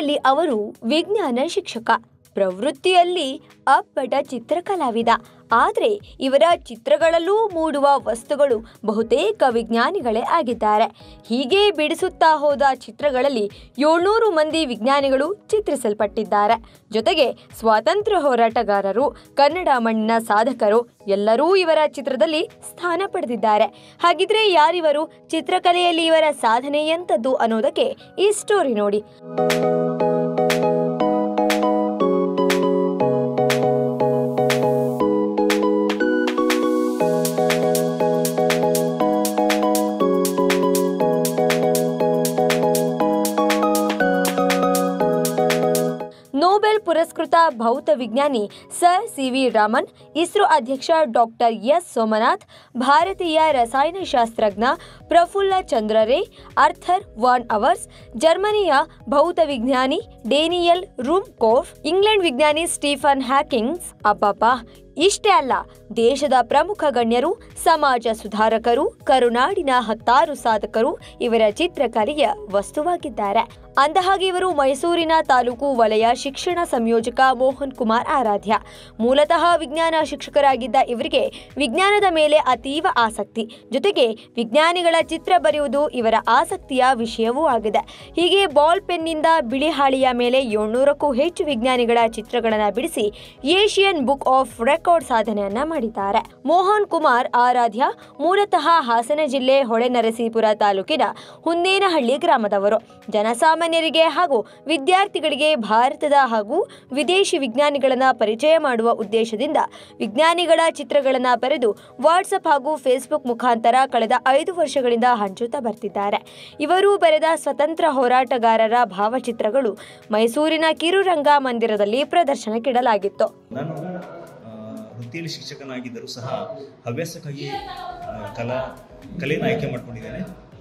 ಚಿತ್ರಕಲೆಯಲ್ಲಿ ಅವರು ವಿಜ್ಞಾನ ಶಿಕ್ಷಕ ಪ್ರವೃತ್ತಿಯಲ್ಲಿ ಅಪ್ಪಟ ಚಿತ್ರಕಲಾವಿದ ಆದರೆ ಇವರ ಚಿತ್ರಗಳಲ್ಲೂ ಮೂಡುವ ವಸ್ತುಗಳು ಬಹುತೇಕ ವಿಜ್ಞಾನಿಗಳೇ ಆಗಿದ್ದಾರೆ ಹೀಗೆ ಬಿಡಿಸುತ್ತಾ ಹೋದ ಚಿತ್ರಗಳಲ್ಲಿ ಏಳ್ನೂರು ಮಂದಿ ವಿಜ್ಞಾನಿಗಳು ಚಿತ್ರಿಸಲ್ಪಟ್ಟಿದ್ದಾರೆ ಜೊತೆಗೆ ಸ್ವಾತಂತ್ರ್ಯ ಹೋರಾಟಗಾರರು ಕನ್ನಡ ಮಣ್ಣಿನ ಸಾಧಕರು ಎಲ್ಲರೂ ಇವರ ಚಿತ್ರದಲ್ಲಿ ಸ್ಥಾನ ಪಡೆದಿದ್ದಾರೆ ಹಾಗಿದ್ರೆ ಯಾರಿವರು ಚಿತ್ರಕಲೆಯಲ್ಲಿ ಇವರ ಸಾಧನೆ ಎಂಥದ್ದು ಅನ್ನೋದಕ್ಕೆ ಈ ಸ್ಟೋರಿ ನೋಡಿ ನೊಬೆಲ್ ಪುರಸ್ಕೃತ ಭೌತ ವಿಜ್ಞಾನಿ Sir C V Raman ISRO ಅಧ್ಯಕ್ಷ ಡಾಕ್ಟರ್ ಎಸ್ ಸೋಮನಾಥ್ ಭಾರತೀಯ ರಸಾಯನಶಾಸ್ತ್ರಜ್ಞ Prafulla Chandra Ray Arthur von Auwers ಜರ್ಮನಿಯ ಭೌತ ವಿಜ್ಞಾನಿ ಡೇನಿಯಲ್ ರೂಮ್ಕೋಫ್ ಇಂಗ್ಲೆಂಡ್ ವಿಜ್ಞಾನಿ ಸ್ಟೀಫನ್ ಹ್ಯಾಕಿಂಗ್ಸ್ ಅಬ್ಬಬ್ಬ ಇಷ್ಟೇ ಅಲ್ಲ ದೇಶದ ಪ್ರಮುಖ ಗಣ್ಯರು ಸಮಾಜ ಸುಧಾರಕರು ಕರುನಾಡಿನ ಹತ್ತಾರು ಸಾಧಕರು ಇವರ ಚಿತ್ರಕಲೆಯ ವಸ್ತುವಾಗಿದ್ದಾರೆ ಅಂದಹಾಗೆ ಇವರು ಮೈಸೂರಿನ ತಾಲೂಕು ವಲಯ ಶಿಕ್ಷಣ ಸಂಯೋಜಕ ಮೋಹನ್ ಕುಮಾರ್ ಆರಾಧ್ಯ ಮೂಲತಃ ವಿಜ್ಞಾನ ಶಿಕ್ಷಕರಾಗಿದ್ದ ಇವರಿಗೆ ವಿಜ್ಞಾನದ ಮೇಲೆ ಅತೀವ ಆಸಕ್ತಿ ಜೊತೆಗೆ ವಿಜ್ಞಾನಿಗಳ ಚಿತ್ರ ಬರೆಯುವುದು ಇವರ ಆಸಕ್ತಿಯ ವಿಷಯವೂ ಆಗಿದೆ ಹೀಗೆ ಬಾಲ್ ಪೆನ್ನಿಂದ ಬಿಳಿ ಹಾಳೆಯ ಮೇಲೆ ಏಳ್ನೂರಕ್ಕೂ ಹೆಚ್ಚು ವಿಜ್ಞಾನಿಗಳ ಚಿತ್ರಗಳನ್ನು ಬಿಡಿಸಿ ಏಷಿಯನ್ ಬುಕ್ ಆಫ್ ರೆಕಾರ್ಡ್ ಸಾಧನೆಯನ್ನ ಮಾಡಿದ್ದಾರೆ ಮೋಹನ್ ಕುಮಾರ್ ಆರಾಧ್ಯ ಮೂಲತಃ ಹಾಸನ ಜಿಲ್ಲೆ ಹೊಳೆನರಸೀಪುರ ತಾಲೂಕಿನ ಹುಂದೇನಹಳ್ಳಿ ಗ್ರಾಮದವರು ಜನಸಾಮಾನ್ಯರಿಗೆ ಹಾಗೂ ವಿದ್ಯಾರ್ಥಿಗಳಿಗೆ ಭಾರತದ ಹಾಗೂ ವಿದೇಶಿ ವಿಜ್ಞಾನಿಗಳನ್ನ ಪರಿಚಯ ಮಾಡುವ ಉದ್ದೇಶದಿಂದ ವಿಜ್ಞಾನಿಗಳ ಚಿತ್ರಗಳನ್ನ ಬರೆದು ವಾಟ್ಸಪ್ ಹಾಗೂ ಫೇಸ್ಬುಕ್ ಮುಖಾಂತರ ಕಳೆದ ಐದು ವರ್ಷಗಳಿಂದ ಹಂಚುತ್ತಾ ಬರ್ತಿದ್ದಾರೆ ಇವರು ಬರೆದ ಸ್ವತಂತ್ರ ಹೋರಾಟಗಾರರ ಭಾವಚಿತ್ರಗಳು ಮೈಸೂರಿನ ಕಿರುರಂಗ ಮಂದಿರದಲ್ಲಿ ಪ್ರದರ್ಶನಕ್ಕಿಡಲಾಗಿತ್ತು ನಾನು ಆ, ವೃತ್ತಿಯಲ್ಲಿ ಶಿಕ್ಷಕನಾಗಿದ್ದರೂ ಸಹ ಹವ್ಯಾಸಕ್ಕಾಗಿ ಆ, ಕಲಾ ಕಲೆಯನ್ನು ಆಯ್ಕೆ ಮಾಡ್ಕೊಂಡಿದ್ದೇನೆ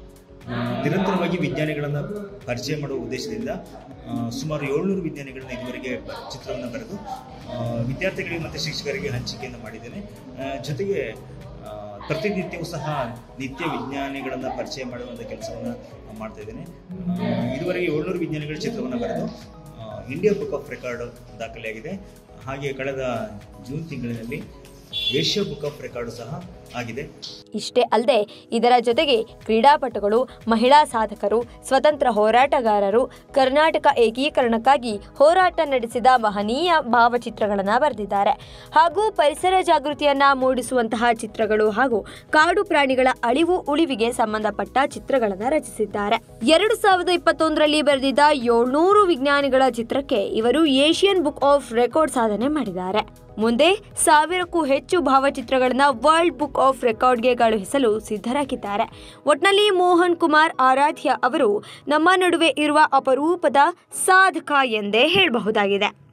ಆ, ನಿರಂತರವಾಗಿ ವಿಜ್ಞಾನಿಗಳನ್ನು ಪರಿಚಯ ಮಾಡುವ ಉದ್ದೇಶದಿಂದ ಆ, ಸುಮಾರು ಏಳ್ನೂರು ವಿಜ್ಞಾನಿಗಳನ್ನ ಇದುವರೆಗೆ ಬ- ಚಿತ್ರವನ್ನು ಬರೆದು ಆ, ವಿದ್ಯಾರ್ಥಿಗಳಿಗೆ ಮತ್ತು ಶಿಕ್ಷಕರಿಗೆ ಹಂಚಿಕೆಯನ್ನು ಮಾಡಿದ್ದೇನೆ ಆ, ಜೊತೆಗೆ ಆ, ಪ್ರತಿನಿತ್ಯವೂ ಸಹ ನಿತ್ಯ ವಿಜ್ಞಾನಿಗಳನ್ನು ಪರಿಚಯ ಮಾಡುವಂಥ ಕೆಲಸವನ್ನು ಮಾಡ್ತಾ ಇದ್ದೇನೆ ಆ, ಇದುವರೆಗೆ ಏಳ್ನೂರು ವಿಜ್ಞಾನಿಗಳ ಚಿತ್ರವನ್ನು ಬರೆದು ಆ, ಇಂಡಿಯಾ ಬುಕ್ ಆಫ್ ರೆಕಾರ್ಡ್ ದಾಖಲೆಯಾಗಿದೆ ಹಾಗೆ ಕಳೆದ ಜೂನ್ ತಿಂಗಳಿನಲ್ಲಿ ಏಷ್ಯಾ ಬುಕ್ ಆಫ್ ರೆಕಾರ್ಡ್ ಸಹ ಆಗಿದೆ ಇಷ್ಟೇ ಅಲ್ಲದೆ ಇದರ ಜೊತೆಗೆ ಕ್ರೀಡಾಪಟುಗಳು ಮಹಿಳಾ ಸಾಧಕರು ಸ್ವತಂತ್ರ ಹೋರಾಟಗಾರರು ಕರ್ನಾಟಕ ಏಕೀಕರಣಕ್ಕಾಗಿ ಹೋರಾಟ ನಡೆಸಿದ ಮಹನೀಯ ಭಾವಚಿತ್ರಗಳನ್ನು ಬರೆದಿದ್ದಾರೆ ಹಾಗೂ ಪರಿಸರ ಜಾಗೃತಿಯನ್ನ ಮೂಡಿಸುವಂತಹ ಚಿತ್ರಗಳು ಹಾಗೂ ಕಾಡು ಪ್ರಾಣಿಗಳ ಅಳಿವು ಉಳಿವಿಗೆ ಸಂಬಂಧಪಟ್ಟ ಚಿತ್ರಗಳನ್ನು ರಚಿಸಿದ್ದಾರೆ ಎರಡು ಸಾವಿರದ ಇಪ್ಪತ್ತೊಂದರಲ್ಲಿ ಬರೆದಿದ್ದ ಏಳ್ನೂರು ವಿಜ್ಞಾನಿಗಳ ಚಿತ್ರಕ್ಕೆ ಇವರು ಏಷಿಯನ್ ಬುಕ್ ಆಫ್ ರೆಕಾರ್ಡ್ ಸಾಧನೆ ಮಾಡಿದ್ದಾರೆ ಮುಂದೆ ಸಾವಿರಕ್ಕೂ ಹೆಚ್ಚು ಭಾವಚಿತ್ರಗಳನ್ನ ವರ್ಲ್ಡ್ ಬುಕ್ ಆಫ್ ರೆಕಾರ್ಡ್ಗೆ ಕಳುಹಿಸಲು ಸಿದ್ಧರಾಗಿದ್ದಾರೆ ಒಟ್ನಲ್ಲಿ ಮೋಹನ್ ಕುಮಾರ್ ಆರಾಧ್ಯ ಅವರು ನಮ್ಮ ನಡುವೆ ಇರುವ ಅಪರೂಪದ ಸಾಧಕ ಎಂದೇ ಹೇಳಬಹುದಾಗಿದೆ